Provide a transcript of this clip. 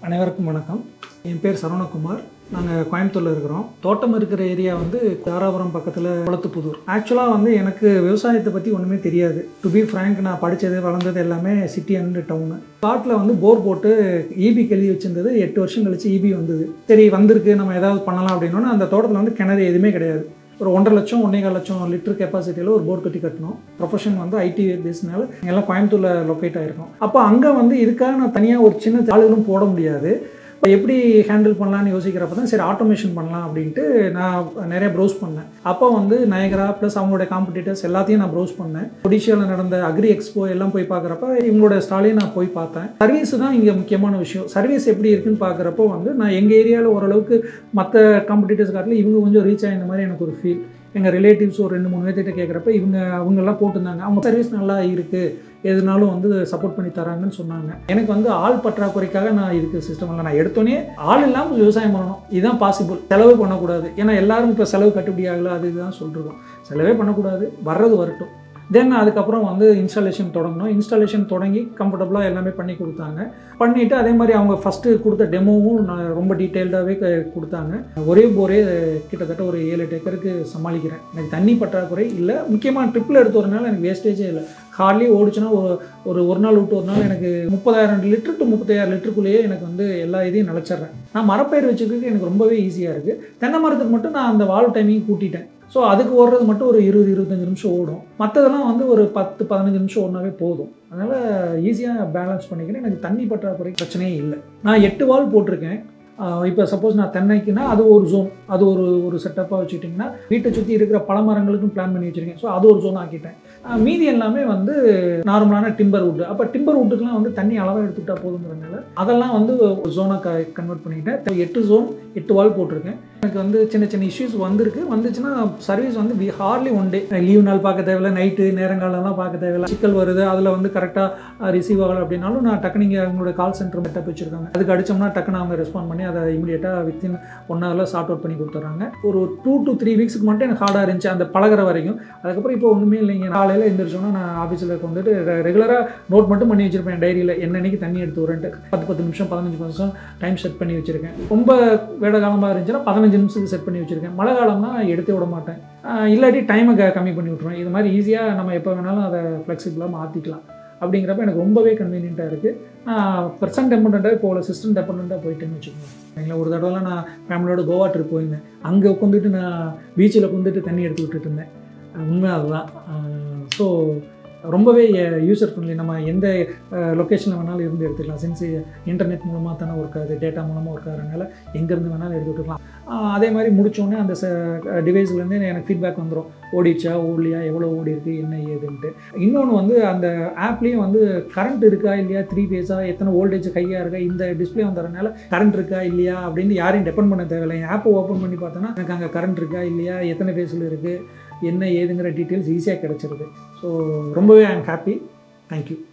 அனைவருக்கும் வணக்கம் என் பேர் சரவணகுமார் நாங்கள் கோயம்புத்தூரில் இருக்கிறோம் தோட்டம் இருக்கிற ஏரியா வந்து தாராபுரம் பக்கத்தில் குளத்துப்புதூர் ஆக்சுவலாக வந்து எனக்கு விவசாயத்தை பற்றி ஒன்றுமே தெரியாது டு பி ஃப்ரேங்க் நான் படித்தது வளர்ந்தது எல்லாமே சிட்டி அண்ட் டவுனு காட்டில் வந்து போர் போட்டு ஈபி கழுவி வச்சிருந்தது எட்டு வருஷம் கழிச்சு ஈபி வந்தது சரி வந்திருக்கு நம்ம ஏதாவது பண்ணலாம் அப்படின்னோன்னா அந்த தோட்டத்தில் வந்து கிணறு எதுவுமே கிடையாது ஒரு ஒன்றரை லட்சம் ஒன்றேகால் லட்சம் லிட்டர் கெப்பாசிட்டியில் ஒரு போர் தொட்டி கட்டணும் ப்ரொஃபஷன் வந்து ஐடி பேஸ்னால எல்லாம் கோயம்புத்தூரில் லொக்கேட் ஆகிருக்கோம் அப்போ அங்கே வந்து இதுக்காக நான் தனியாக ஒரு சின்ன ஆளுகளும் போட முடியாது இப்போ எப்படி ஹேண்டில் பண்ணலாம்னு யோசிக்கிறப்ப தான் சரி ஆட்டோமேஷன் பண்ணலாம் அப்படின்ட்டு நான் நிறைய ப்ரௌஸ் பண்ணேன் அப்போ வந்து நயகரா ப்ளஸ் அவங்களோட காம்படிட்டர்ஸ் எல்லாத்தையும் நான் ப்ரௌஸ் பண்ணேன் ஒடிஷியாவில் நடந்த அக்ரி எக்ஸ்போ எல்லாம் போய் பார்க்குறப்ப இவங்களோட ஸ்டாலையும் நான் போய் பார்த்தேன் சர்வீஸ் தான் இங்கே முக்கியமான விஷயம் சர்வீஸ் எப்படி இருக்குன்னு பார்க்குறப்போ வந்து நான் எங்கள் ஏரியாவில் ஓரளவுக்கு மற்ற காம்படிட்டர்ஸ் காட்டில் இவங்க கொஞ்சம் ரீச் ஆகின மாதிரி எனக்கு ஒரு ஃபீல் எங்கள் ரிலேட்டிவ்ஸ் ஒரு ரெண்டு மூணு பேர்த்திட்ட கேட்குறப்ப இவங்க அவங்கெல்லாம் போட்டிருந்தாங்க அவங்க சர்வீஸ் நல்லா இருக்குது எதுனாலும் வந்து சப்போர்ட் பண்ணி தராங்கன்னு சொன்னாங்க எனக்கு வந்து ஆள் பற்றாக்குறைக்காக நான் இதுக்கு சிஸ்டம் இல்லை நான் எடுத்தோன்னே ஆள் இல்லாமல் விவசாயம் பண்ணணும் இதுதான் பாசிபிள் செலவு பண்ணக்கூடாது ஏன்னா எல்லாரும் இப்போ செலவு கட்டுப்படி ஆகல அது இதுதான் சொல்லிருக்கோம் செலவே பண்ணக்கூடாது வர்றது வரட்டும் தென் அதுக்கப்புறம் வந்து இன்ஸ்டாலேஷன் தொடங்கணும் இன்ஸ்டாலேஷன் தொடங்கி கம்ஃபர்டபுளாக எல்லாமே பண்ணி கொடுத்தாங்க பண்ணிவிட்டு அதே மாதிரி அவங்க ஃபஸ்ட்டு கொடுத்த டெமோவும் நான் ரொம்ப டீட்டெயில்டாகவே கொடுத்தாங்க ஒரே போரே கிட்டத்தட்ட ஒரு ஏழு எட்டு ஏக்கருக்கு சமாளிக்கிறேன் எனக்கு தண்ணி பற்றாக்குறை இல்லை முக்கியமாக ட்ரிப்பில் எடுத்து வரனால எனக்கு வேஸ்டேஜே இல்லை ஹார்ட்லி ஓடிச்சுன்னா ஒரு ஒரு ஒரு நாள் விட்டு ஒரு நாள் எனக்கு முப்பதாயிரம் லிட்டர் டு முப்பத்தாயிரம் லிட்டருக்குள்ளேயே எனக்கு வந்து எல்லா இதையும் நிலச்சிட்றேன் நான் மரப்பயிர் வச்சுக்கிறதுக்கு எனக்கு ரொம்பவே ஈஸியாக இருக்குது தென்னை மரத்துக்கு மட்டும் நான் அந்த வால் டைமிங் கூட்டிட்டேன் ஸோ அதுக்கு ஓடுறது மட்டும் ஒரு இருபது இருபத்தஞ்சி நிமிஷம் ஓடும் மற்றதெல்லாம் வந்து ஒரு பத்து பதினஞ்சு நிமிஷம் ஓடினாவே போதும் அதனால் ஈஸியாக பேலன்ஸ் பண்ணிக்கிறேன் எனக்கு தண்ணி பற்றாக்குறை பிரச்சனையே இல்லை நான் எட்டு வால் போட்டிருக்கேன் இப்போ சப்போஸ் நான் தென்னைக்குன்னா அது ஒரு ஜோன் அது ஒரு ஒரு செட்டப்பாக வச்சுக்கிட்டிங்கன்னா வீட்டை சுற்றி இருக்கிற பல மரங்களுக்கும் பிளான் பண்ணி வச்சுருக்கேன் ஸோ அது ஒரு ஜோன் ஆக்கிட்டேன் மீதி எல்லாமே வந்து நார்மலான டிம்பர் வுட்டு அப்போ டிம்பர் வுட்டுக்கெலாம் வந்து தண்ணி அளவாக எடுத்துக்கிட்டா போதுங்கிறதுனால அதெல்லாம் வந்து ஒரு ஜோனாக க கன்வெர்ட் பண்ணிக்கிட்டேன் எட்டு ஜோன் எட்டு வால் போட்டிருக்கேன் எனக்கு வந்து சின்ன சின்ன இஷ்யூஸ் வந்திருக்கு வந்துச்சுன்னா சர்வீஸ் வந்து we hardly one day leave நாள் பார்க்க தேவையில்ல நைட்டு நேரங்காலம்லாம் பார்க்க தேவையில்ல சிக்கல் வருது அதில் வந்து கரெக்டாக ரிசீவ் ஆகலை அப்படின்னாலும் நான் டக்குனு இங்கே அவங்களோட கால் சென்டர் செட்டப் வச்சுருக்காங்க அதுக்கு அடித்தோம்னா டக்குன்னு அவங்க ரெஸ்பாண்ட் பண்ணி அதை இமீடியட்டாக வித்தின் ஒன் ஹவரில் சார்ட் அவுட் பண்ணி கொடுத்துட்றாங்க ஒரு டூ டு த்ரீ வீக்ஸ்க்கு மட்டும் எனக்கு ஹார்டாக இருந்துச்சு அந்த பழகிற வரைக்கும் அதுக்கப்புறம் இப்போ ஒன்றுமே இல்லைங்க காலையில் எழுந்திரிச்சோன்னா நான் ஆஃபீஸில் வந்துட்டு ரெகுலராக நோட் மட்டும் பண்ணி வச்சுருப்பேன் டைரியில் என்னன்னைக்கு தண்ணி எடுத்து வரேன்ட்டு பத்து பத்து நிமிஷம் பதினஞ்சு நிமிஷம் டைம் செட் பண்ணி வச்சுருக்கேன் ரொம்ப வேட காலமாக இருந்துச்சுன்னா பதினஞ்சு நிமிஷத்துக்கு செட் பண்ணி வச்சுருக்கேன் மழை காலம்னா எடுத்தே விட மாட்டேன் இல்லாட்டி டைமை க கம்மி பண்ணி விட்ருவேன் இது மாதிரி ஈஸியாக நம்ம எப்போ வேணாலும் அதை ஃப்ளெக்சிபிளாக மாற்றிக்கலாம் அப்படிங்கிறப்ப எனக்கு ரொம்பவே கன்வீனியண்ட்டாக இருக்குது நான் பர்சன் டெபெண்ட்டாக இப்போ சிஸ்டம் டெபெண்ட்டாக போயிட்டேன்னு வச்சுக்கோங்க எங்களை ஒரு தடவைலாம் நான் ஃபேமிலியோட கோவா ட்ரிப் போயிருந்தேன் அங்கே உட்காந்துட்டு நான் பீச்சில் உட்காந்துட்டு தண்ணி எடுத்து விட்டுட்டு இருந்தேன் உண்மை அதுதான் ஸோ ரொம்பவே யூசர் ஃப்ரெண்ட்லி நம்ம எந்த லொக்கேஷனில் வேணாலும் இருந்து எடுத்துக்கலாம் சின்ஸ் இன்டர்நெட் மூலமாக தானே ஒர்க் ஆகுது டேட்டா மூலமாக ஒர்க் ஆகிறதுனால எங்கேருந்து வேணாலும் எடுத்து விட்டுக்கலாம் அதே மாதிரி முடித்தோடனே அந்த டிவைஸ்லேருந்து எனக்கு ஃபீட்பேக் வந்துடும் ஓடிச்சா ஓடலையா எவ்வளோ ஓடி இருக்குது என்ன ஏதுன்ட்டு இன்னொன்று வந்து அந்த ஆப்லேயும் வந்து கரண்ட் இருக்கா இல்லையா த்ரீ ஃபேஸாக எத்தனை வோல்டேஜ் கையாக இருக்கா இந்த டிஸ்பிளே வந்துறதுனால கரண்ட் இருக்கா இல்லையா அப்படின்னு யாரையும் டிபெண்ட் பண்ண தேவையில்லை என் ஆப்பை ஓப்பன் பண்ணி பார்த்தோன்னா எனக்கு அங்கே கரண்ட் இருக்கா இல்லையா எத்தனை ஃபேஸில் இருக்குது என்ன ஏதுங்கிற டீட்டெயில்ஸ் ஈஸியாக கிடச்சிருது ஸோ ரொம்பவே ஐ எம் ஹாப்பி தேங்க்யூ